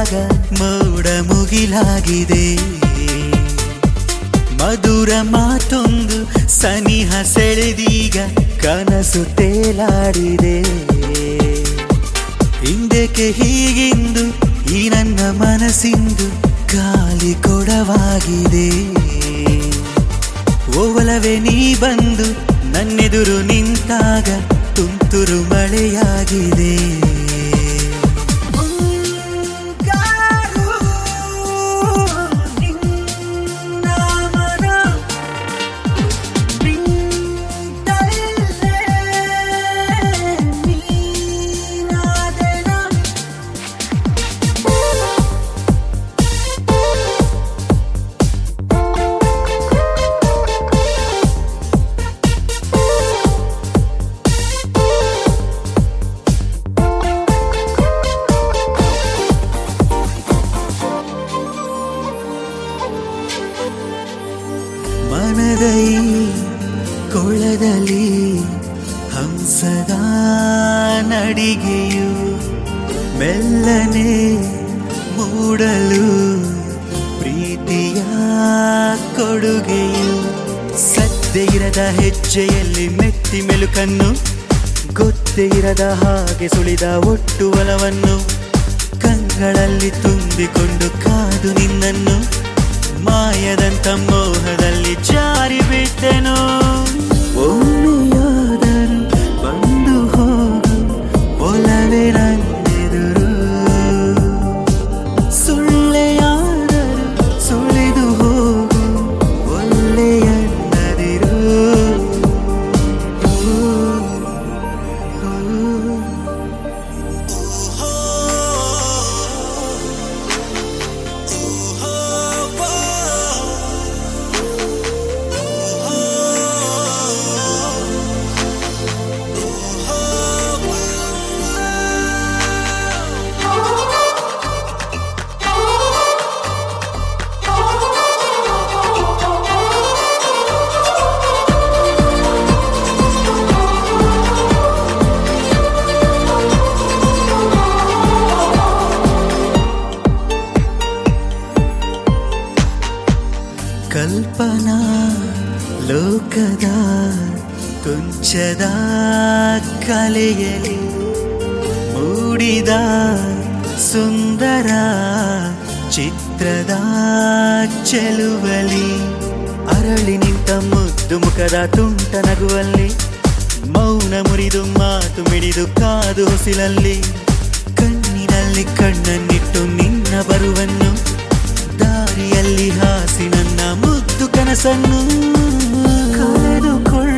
ನೋಡಿದಾಗ ಮೋಡ ಮುಗಿಲಾಗಿದೆ ಮಧುರ ಮಾತೊಂದು ಸನಿಹ ಸೆಳೆದೀಗ ಕನಸು ತೇಲಾಡಿದೆ ಹಿಂದಕ್ಕೆ ಹೀಗಿಂದು ಈ ನನ್ನ ಮನಸ್ಸಿಂದು ಗಾಲಿ ಕೊಡವಾಗಿದೆ ಓವಲವೇ ನೀ ಬಂದು ನನ್ನೆದುರು ನಿಂತಾಗ ತುಂತುರು ಮಳೆಯಾಗಿದೆ ಮುಂಗಾರು ನಿನ್ನ ಮನ ಬಿಂದಲ್ಲೇ ನೀನಾದೆನ ಮನದ ಈ ಕೊಳದಲ್ಲಿ ಹಂಸದ ನಡಿಗೆಯು ಮೆಲ್ಲನೆ ಮೂಡಲು ಪ್ರೀತಿಯ ಕೊಡುಗೆಯು ಸದ್ದೆ ಇರದ ಹೆಜ್ಜೆಯಲ್ಲಿ ಮೆಟ್ಟಿ ಮೆಲುಕನ್ನು ಗೊತ್ತೇ ಇರದ ಹಾಗೆ ಸುಳಿದ ಒಟ್ಟು ಒಲವನ್ನು ಕಂಗಳಲ್ಲಿ ತುಂಬಿಕೊಂಡು ಕಾದು ನಿನ್ನನ್ನು ಮಾಯದಂತ ಮೋಹದಲ್ಲಿ ಜಾರಿ ಬಿಟ್ಟೆನು ಒಮ್ಮೆಯಾದರೂ ಬಂದು ಹೋಗು ಒಲವೇ ನನ್ನೆದುರು ಸುಳ್ಳೆಯಾದರೂ ಸುಳಿದು ಹೋಗು ಒಳ್ಳೆಯನ್ನದಿರು ಕಲ್ಪನಾ ಲೋಕದ ತುಂಚದ ಕಲೆಯಲಿ ಮೂಡಿದ ಸುಂದರ ಚಿತ್ರದ ಚೆಲುವಲಿ ಅರಳಿ ನಿಂತ ಮುದ್ದು ಮುಖದ ತುಂಟ ನಗುವಲ್ಲಿ ಮೌನ ಮುರಿದು ಮಾತು ಮಿಡಿದು ಕಾದು ಹೊಸಿಲಲ್ಲಿ ಕಣ್ಣಿನಲ್ಲಿ ಕಣ್ಣನ್ನಿಟ್ಟು ನಿನ್ನ ಬರುವನ್ನು ದಾರಿಯಲ್ಲಿ ಹಾಸಿ ನನ್ನ ಮುದ್ದು ಕನಸನ್ನು ಕಳೆದುಕೊಳ್ಳ